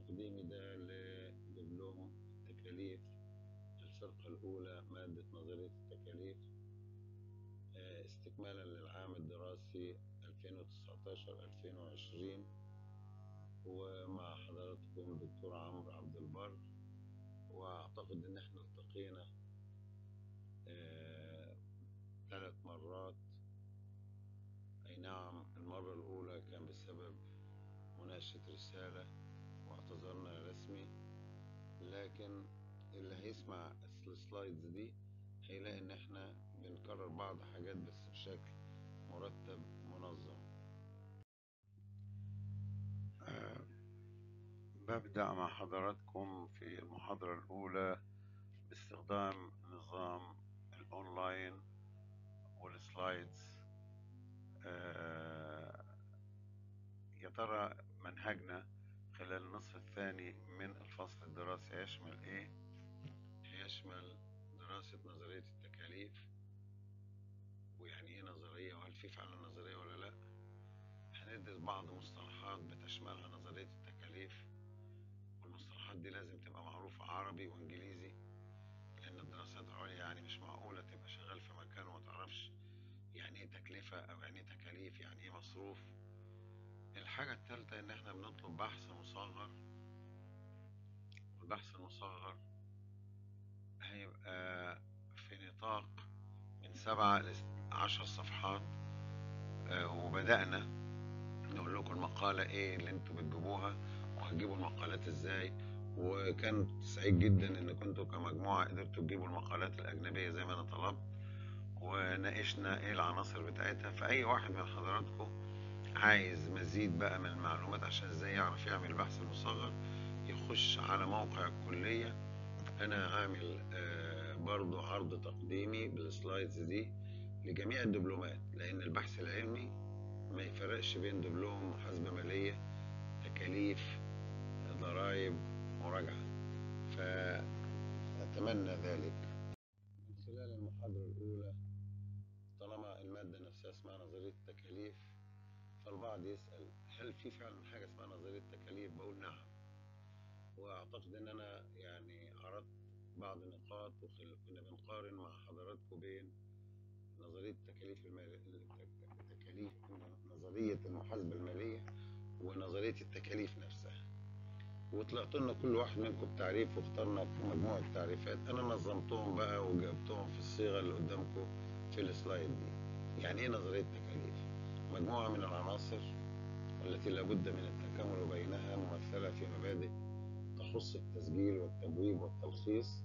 تقديمي ده لدبلوم التكاليف الفرقة الأولى مادة نظرية التكاليف آه، استكمالا للعام الدراسي 2019-2020 ومع حضراتكم دكتور عمرو عبد البر وأعتقد إن إحنا التقينا آه، ثلاث مرات أي نعم المرة الأولى كان بسبب مناقشة رسالة واعتذرنا رسمي لكن اللي هيسمع السلايدز دي هيلاقي ان احنا بنكرر بعض حاجات بس بشكل مرتب منظم آه، ببدأ مع حضراتكم في المحاضرة الأولى باستخدام نظام الأونلاين والسلايدز آه، يا ترى منهجنا خلال النصف الثاني من الفصل الدراسي هيشمل ايه هيشمل دراسة نظرية التكاليف ويعني ايه نظرية وهل في فعلا نظرية ولا لا هندرس بعض مصطلحات بتشملها نظرية التكاليف والمصطلحات دي لازم تبقى معروفة عربي وانجليزي لان الدراسات العليا يعني مش معقولة تبقى شغال في مكان وما تعرفش يعني ايه تكلفة او يعني ايه تكاليف يعني ايه مصروف الحاجة التالتة إن إحنا بنطلب بحث مصغر والبحث المصغر هيبقى في نطاق من سبعة لعشر صفحات آه، وبدأنا نقول لكم المقالة إيه اللي أنتوا بتجيبوها وهتجيبوا المقالات إزاي وكان سعيد جدا إن كنتوا كمجموعة قدرتوا تجيبوا المقالات الأجنبية زي ما أنا طلبت وناقشنا إيه العناصر بتاعتها فأي واحد من حضراتكم عايز مزيد بقى من المعلومات عشان ازاي يعرف يعمل البحث المصغر يخش على موقع الكلية انا عامل آه، برضو عرض تقديمي بالسلايدز دي لجميع الدبلومات لان البحث العلمي ما يفرقش بين دبلوم محاسبة مالية تكاليف ضرائب مراجعة فأتمنى ذلك من خلال المحاضرة الأولى طالما المادة نفسها اسمها نظرية التكاليف فالبعض يسأل هل في فعلا حاجة اسمها نظرية تكاليف بقول نعم وأعتقد إن أنا يعني عرضت بعض النقاط وكنا بنقارن مع حضراتكم بين نظرية التكاليف المالية التكاليف نظرية المحاسبة المالية ونظرية التكاليف نفسها وطلعت لنا كل واحد منكم بتعريف واخترنا مجموعة تعريفات أنا نظمتهم بقى وجبتهم في الصيغة اللي قدامكم في السلايد دي يعني إيه نظرية التكاليف؟ مجموعة من العناصر التي لابد من التكامل بينها ممثلة في مبادئ تخص التسجيل والتبويب والتلخيص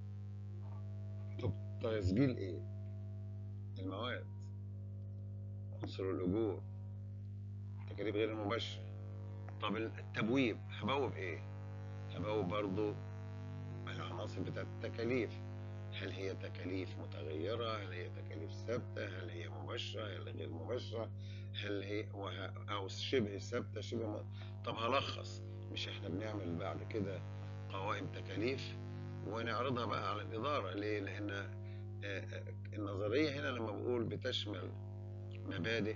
طب تسجيل ايه؟ المواد عنصر الأجور التكاليف غير المباشرة طب التبويب هبوب ايه؟ هبوب برضو العناصر بتاعت التكاليف هل هي تكاليف متغيرة هل هي تكاليف ثابتة هل هي مباشرة هل غير مباشرة هل هي وه... أو شبه ثابتة شبه م... طب هلخص مش احنا بنعمل بعد كده قوائم تكاليف ونعرضها بقى على الإدارة ليه؟ لأن النظرية هنا لما بقول بتشمل مبادئ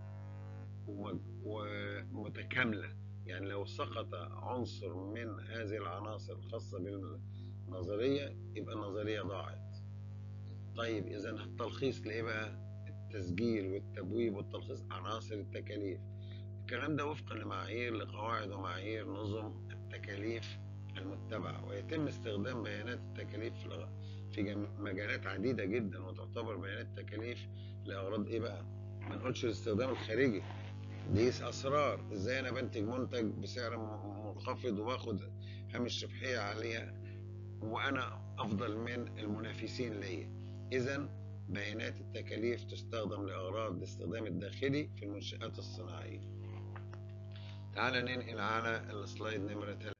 ومتكاملة يعني لو سقط عنصر من هذه العناصر الخاصة بالنظرية يبقى النظرية ضاعت طيب إذا التلخيص لإيه بقى التسجيل والتبويب والتلخيص عناصر التكاليف الكلام ده وفقا لمعايير لقواعد ومعايير نظم التكاليف المتبعة ويتم استخدام بيانات التكاليف في مجالات عديدة جدا وتعتبر بيانات تكاليف لأغراض إيه بقى ما نقولش الاستخدام الخارجي دي اسرار ازاي انا بنتج منتج بسعر منخفض واخد هامش ربحيه عاليه وانا افضل من المنافسين ليا اذا بيانات التكاليف تستخدم لاغراض الاستخدام الداخلي في المنشات الصناعيه تعال ننقل على السلايد نمره 3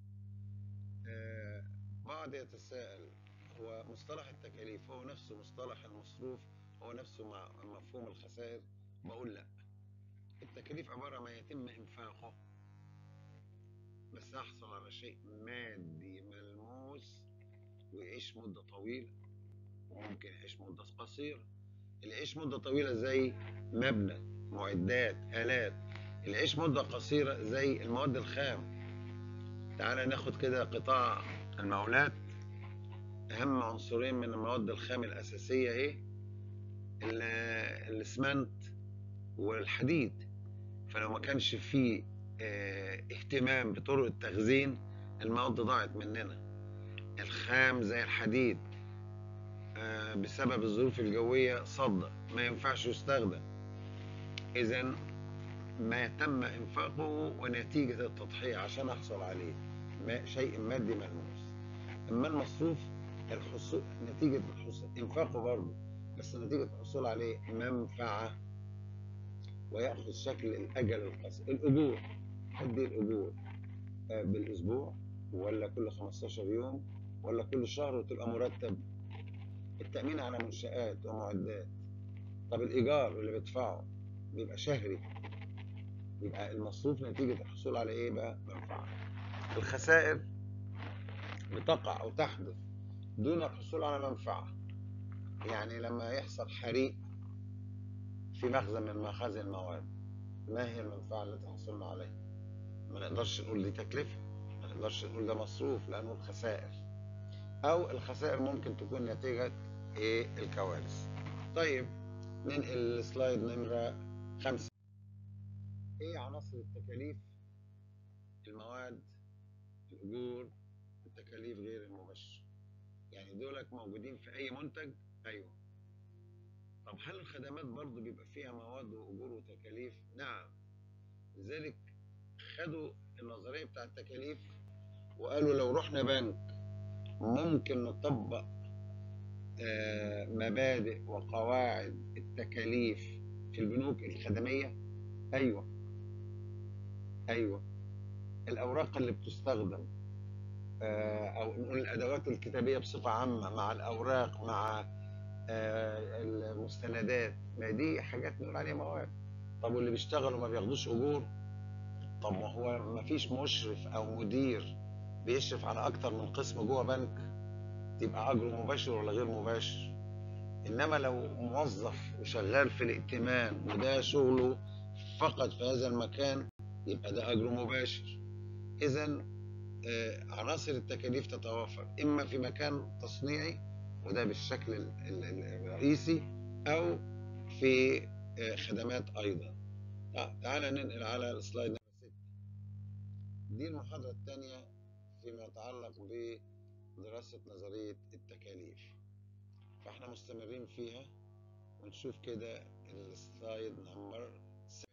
آه بعض يتساءل هو مصطلح التكاليف هو نفسه مصطلح المصروف هو نفسه مع مفهوم الخسائر بقول لا التكاليف عبارة ما يتم إنفاقه بس أحصل على شيء مادي ملموس ويعيش مدة طويلة وممكن يعيش مدة قصيرة اللي يعيش مدة طويلة زي مبنى معدات آلات اللي يعيش مدة قصيرة زي المواد الخام تعالى ناخد كده قطاع المقاولات اهم عنصرين من المواد الخام الاساسيه ايه ال- الاسمنت والحديد فلو ما كانش فيه اه اهتمام بطرق التخزين المواد ضاعت مننا الخام زي الحديد اه بسبب الظروف الجويه صدى ما ينفعش يستخدم اذا ما تم انفاقه ونتيجه التضحيه عشان احصل عليه ما شيء مادي ملموس اما المصروف الحصول نتيجه الحصول انفاقه برضه بس نتيجه الحصول عليه منفعه وياخذ شكل الاجل القصير الاجور قد ايه الاجور آه، بالاسبوع ولا كل 15 يوم ولا كل شهر وتبقى مرتب التامين على منشات ومعدات طب الايجار اللي بدفعه بيبقى شهري يبقى المصروف نتيجه الحصول على ايه بقى منفعه الخسائر بتقع او تحدث دون الحصول على منفعه يعني لما يحصل حريق في مخزن من مخازن المواد ما هي المنفعه التي حصلنا عليها ما نقدرش نقول دي تكلفه ما نقدرش نقول ده مصروف لانه الخسائر او الخسائر ممكن تكون نتيجه ايه الكوارث طيب ننقل السلايد نمره خمسة ايه عناصر التكاليف المواد الاجور التكاليف غير المباشره يعني دولك موجودين في اي منتج ايوه طب هل الخدمات برضو بيبقى فيها مواد واجور وتكاليف نعم لذلك خدوا النظريه بتاع التكاليف وقالوا لو رحنا بنك ممكن نطبق آه، مبادئ وقواعد التكاليف في البنوك الخدميه ايوه ايوه الاوراق اللي بتستخدم آه، او نقول الادوات الكتابيه بصفه عامه مع الاوراق مع آه، المستندات ما دي حاجات نقول عليها مواد طب واللي بيشتغلوا ما بياخدوش اجور طب ما هو ما فيش مشرف او مدير بيشرف على اكتر من قسم جوه بنك يبقى اجره مباشر ولا غير مباشر انما لو موظف وشغال في الائتمان وده شغله فقط في هذا المكان يبقى ده اجره مباشر اذا آه، عناصر التكاليف تتوافر اما في مكان تصنيعي وده بالشكل ال- ال- ال- الرئيسي او في آه، خدمات ايضا تع- تعالى ننقل على السلايد نمرة 6 دي المحاضرة الثانية فيما يتعلق بدراسة نظرية التكاليف فاحنا مستمرين فيها ونشوف كده السلايد نمبر 7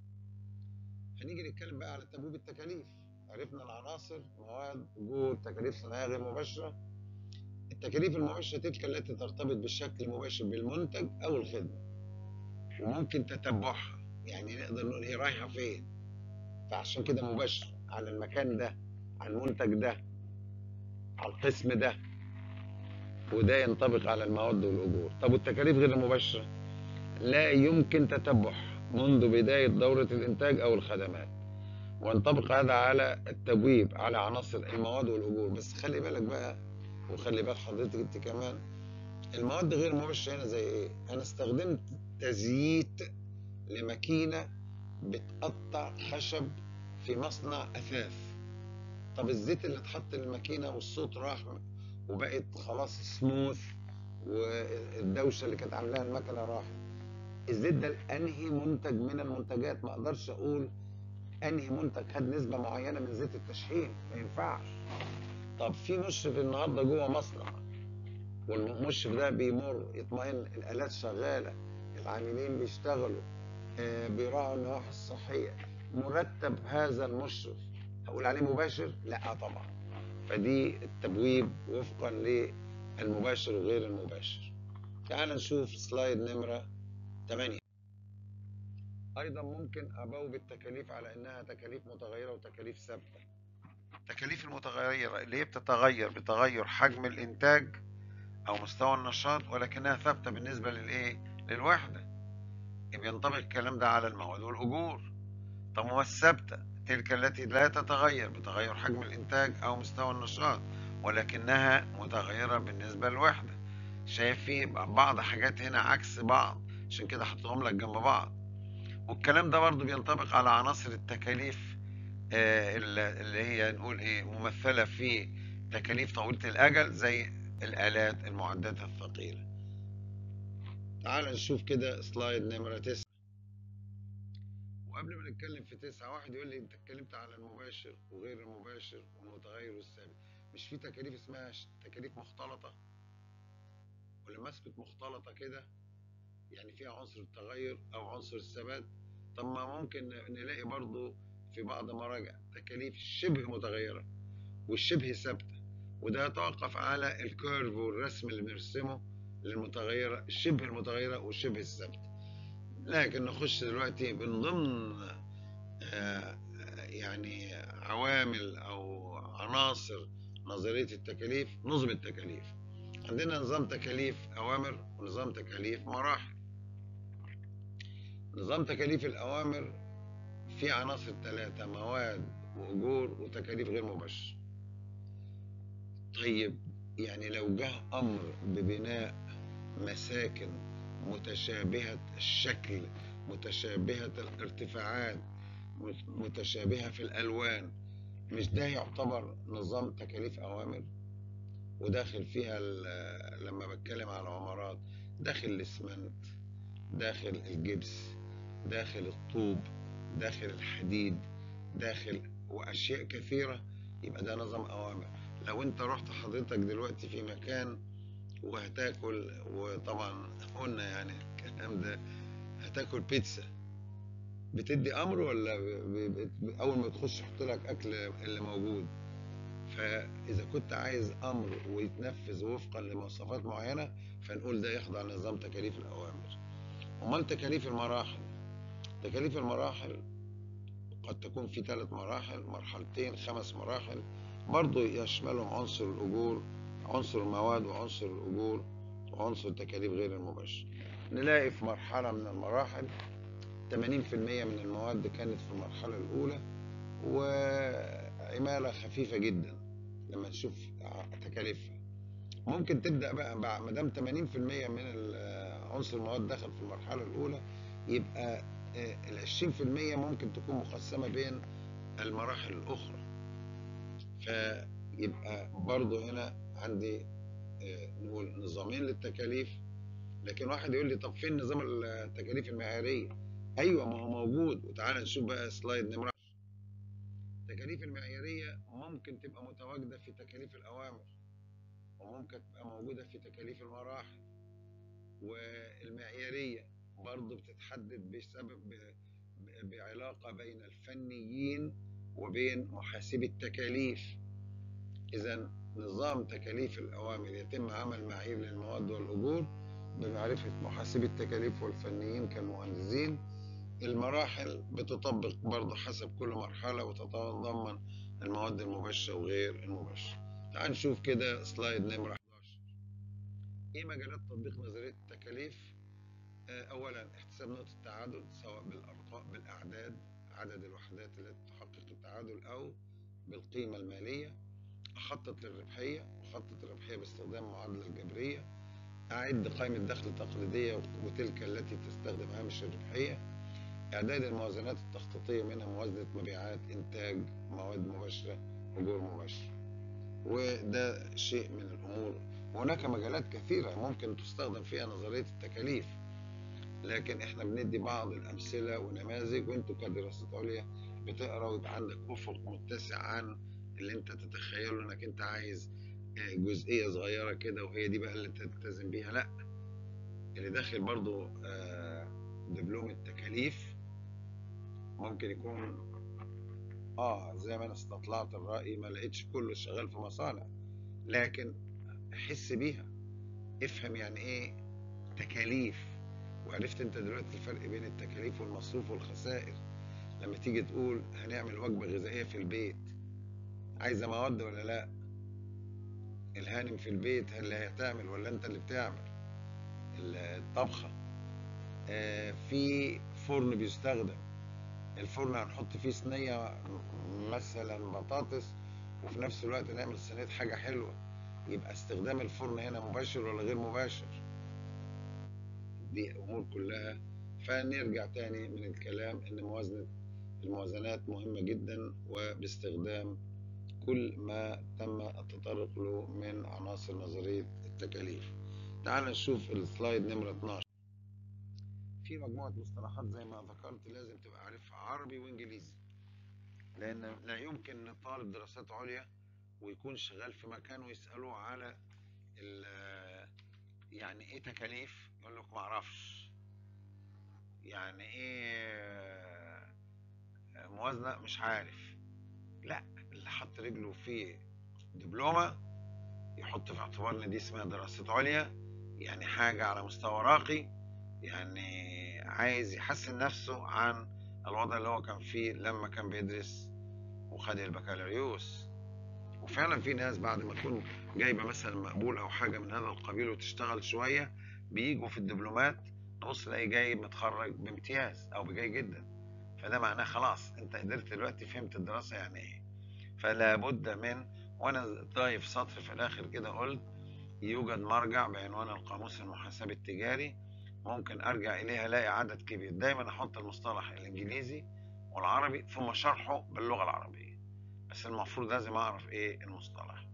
هنيجي نتكلم بقى على تبويب التكاليف عرفنا العناصر مواد اجور تكاليف صناعيه غير مباشره التكاليف المباشره تلك التي ترتبط بشكل مباشر بالمنتج او الخدمه وممكن تتبعها يعني نقدر نقول هي رايحه فين فعشان كده مباشر على المكان ده على المنتج ده على القسم ده وده ينطبق على المواد والاجور طب والتكاليف غير المباشره لا يمكن تتبعها منذ بدايه دوره الانتاج او الخدمات وينطبق هذا على التبويب على عناصر المواد والاجور بس خلي بالك بقى وخلي بال حضرتك انت كمان المواد غير المباشره هنا زي ايه انا استخدمت تزييت لماكينه بتقطع خشب في مصنع اثاث طب الزيت اللي اتحط للماكينه والصوت راح وبقت خلاص سموث والدوشه اللي كانت عاملاها المكنه راحت الزيت ده انهي منتج من المنتجات ما اقدرش اقول انهي منتج خد نسبه معينه من زيت التشحيم ما ينفعش طب في مشرف النهارده جوه مصنع والمشرف ده بيمر يطمئن الالات شغاله العاملين بيشتغلوا آه، بيراعوا النواحي الصحيه مرتب هذا المشرف هقول عليه مباشر لا طبعا فدي التبويب وفقا للمباشر وغير المباشر تعال نشوف سلايد نمره 8 ايضا ممكن ابوب التكاليف على انها تكاليف متغيره وتكاليف ثابته التكاليف المتغيره اللي هي بتتغير بتغير حجم الانتاج او مستوى النشاط ولكنها ثابته بالنسبه للايه للوحده يبقى ينطبق الكلام ده على المواد والاجور طب ما الثابته تلك التي لا تتغير بتغير حجم الانتاج او مستوى النشاط ولكنها متغيره بالنسبه للوحده شايف في بعض حاجات هنا عكس بعض عشان كده حطهم لك جنب بعض والكلام ده برضو بينطبق على عناصر التكاليف آه، اللي هي نقول ايه ممثلة في تكاليف طويلة الأجل زي الآلات المعدات الثقيلة تعال نشوف كده سلايد نمرة تسعة وقبل ما نتكلم في تسعة واحد يقول لي انت اتكلمت على المباشر وغير المباشر والمتغير والثابت مش في تكاليف اسمها تكاليف مختلطة ولما اسكت مختلطة كده يعني فيها عنصر التغير او عنصر الثبات طب ما ممكن نلاقي برضو في بعض مراجع تكاليف شبه متغيرة والشبه ثابتة وده يتوقف على الكيرف والرسم اللي بنرسمه للمتغيرة الشبه المتغيرة والشبه الثابتة لكن نخش دلوقتي من ضمن آه، يعني عوامل أو عناصر نظرية التكاليف نظم التكاليف عندنا نظام تكاليف أوامر ونظام تكاليف مراحل نظام تكاليف الأوامر فيه عناصر ثلاثة مواد وأجور وتكاليف غير مباشرة طيب يعني لو جه أمر ببناء مساكن متشابهة الشكل متشابهة الارتفاعات متشابهة في الألوان مش ده يعتبر نظام تكاليف أوامر وداخل فيها لما بتكلم على عمارات داخل الاسمنت داخل الجبس داخل الطوب داخل الحديد داخل واشياء كثيره يبقى ده نظام اوامر لو انت رحت حضرتك دلوقتي في مكان وهتاكل وطبعا قلنا يعني الكلام ده هتاكل بيتزا بتدي امر ولا اول ما تخش يحط لك اكل اللي موجود فاذا كنت عايز امر ويتنفذ وفقا لمواصفات معينه فنقول ده يخضع لنظام تكاليف الاوامر امال تكاليف المراحل تكاليف المراحل قد تكون في ثلاث مراحل مرحلتين خمس مراحل برضو يشملهم عنصر الأجور عنصر المواد وعنصر الأجور وعنصر التكاليف غير المباشرة نلاقي في مرحلة من المراحل 80% من المواد كانت في المرحلة الأولى وعمالة خفيفة جدا لما نشوف تكاليفها ممكن تبدأ بقى ما دام 80% من عنصر المواد دخل في المرحلة الأولى يبقى ال 20% ممكن تكون مقسمة بين المراحل الأخرى فيبقى برضو هنا عندي نقول نظامين للتكاليف لكن واحد يقول لي طب فين نظام التكاليف المعيارية أيوة ما هو موجود وتعالى نشوف بقى سلايد نمرة التكاليف المعيارية ممكن تبقى متواجدة في تكاليف الأوامر وممكن تبقى موجودة في تكاليف المراحل والمعيارية برضه بتتحدد بسبب بعلاقة بين الفنيين وبين محاسبي التكاليف إذا نظام تكاليف الأوامر يتم عمل معايير للمواد والأجور بمعرفة محاسبي التكاليف والفنيين كالمهندسين المراحل بتطبق برضه حسب كل مرحلة وتتضمن المواد المباشرة وغير المباشرة تعال نشوف كده سلايد نمرة 11 ايه مجالات تطبيق نظرية التكاليف اولا احتساب نقطة التعادل سواء بالارقام بالاعداد عدد الوحدات التي تحقق التعادل او بالقيمة المالية اخطط للربحية اخطط الربحية باستخدام معادلة الجبرية اعد قائمة دخل تقليدية وتلك التي تستخدم هامش الربحية اعداد الموازنات التخطيطية منها موازنة مبيعات انتاج مواد مباشرة اجور مباشرة وده شيء من الامور وهناك مجالات كثيرة ممكن تستخدم فيها نظرية التكاليف لكن احنا بندي بعض الامثله ونماذج وانتوا كدراسات عليا بتقرا ويبقى عندك افق متسع عن اللي انت تتخيله انك انت عايز جزئيه صغيره كده وهي دي بقى اللي تلتزم بيها لا اللي داخل برضو دبلوم التكاليف ممكن يكون اه زي ما انا استطلعت الراي ما لقيتش كله شغال في مصانع لكن حس بيها افهم يعني ايه تكاليف وعرفت انت دلوقتي الفرق بين التكاليف والمصروف والخسائر لما تيجي تقول هنعمل وجبة غذائية في البيت عايزة مواد ولا لا الهانم في البيت اللي هتعمل ولا انت اللي بتعمل الطبخة آه في فرن بيستخدم الفرن هنحط فيه صينية مثلا بطاطس وفي نفس الوقت نعمل صينية حاجة حلوة يبقى استخدام الفرن هنا مباشر ولا غير مباشر دي امور كلها فنرجع تاني من الكلام ان موازنه الموازنات مهمة جدا وباستخدام كل ما تم التطرق له من عناصر نظرية التكاليف تعال نشوف السلايد نمرة 12 في مجموعة مصطلحات زي ما ذكرت لازم تبقى عارفها عربي وانجليزي لان لا يمكن ان طالب دراسات عليا ويكون شغال في مكان ويسألوه على يعني ايه تكاليف يقول لك معرفش يعني ايه موازنة مش عارف لا اللي حط رجله في دبلومة يحط في اعتبار ان دي اسمها دراسة عليا يعني حاجة على مستوى راقي يعني عايز يحسن نفسه عن الوضع اللي هو كان فيه لما كان بيدرس وخد البكالوريوس وفعلا في ناس بعد ما تكون جايبه مثلا مقبول او حاجه من هذا القبيل وتشتغل شويه بيجوا في الدبلومات نبص تلاقي جاي متخرج بامتياز او بجاي جدا فده معناه خلاص انت قدرت دلوقتي فهمت الدراسه يعني ايه فلا بد من وانا ضايف سطر في الاخر كده قلت يوجد مرجع بعنوان القاموس المحاسبي التجاري ممكن ارجع اليها الاقي عدد كبير دايما احط المصطلح الانجليزي والعربي ثم شرحه باللغه العربيه بس المفروض لازم اعرف ايه المصطلح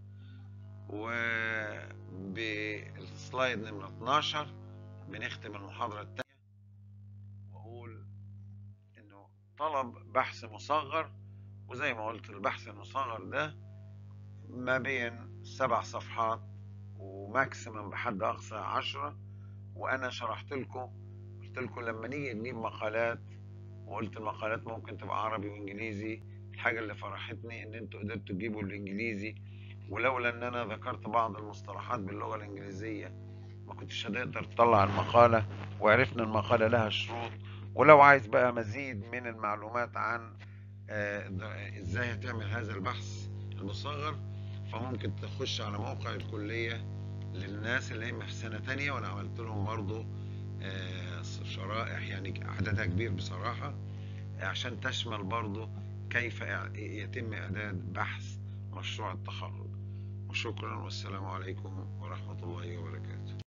وبالسلايد نمرة 12 بنختم المحاضرة الثانية وأقول إنه طلب بحث مصغر وزي ما قلت البحث المصغر ده ما بين سبع صفحات وماكسيمم بحد أقصى عشرة وأنا شرحت لكم قلت لكم لما نيجي نجيب مقالات وقلت المقالات ممكن تبقى عربي وإنجليزي الحاجة اللي فرحتني إن أنتوا قدرتوا تجيبوا الإنجليزي ولولا ان انا ذكرت بعض المصطلحات باللغه الانجليزيه ما كنتش هتقدر تطلع المقاله وعرفنا المقاله لها شروط ولو عايز بقى مزيد من المعلومات عن ازاي هتعمل هذا البحث المصغر فممكن تخش على موقع الكليه للناس اللي هم في سنه تانية وانا عملت لهم برضو شرائح يعني عددها كبير بصراحه عشان تشمل برضو كيف يتم اعداد بحث مشروع التخرج وشكرا والسلام عليكم ورحمة الله وبركاته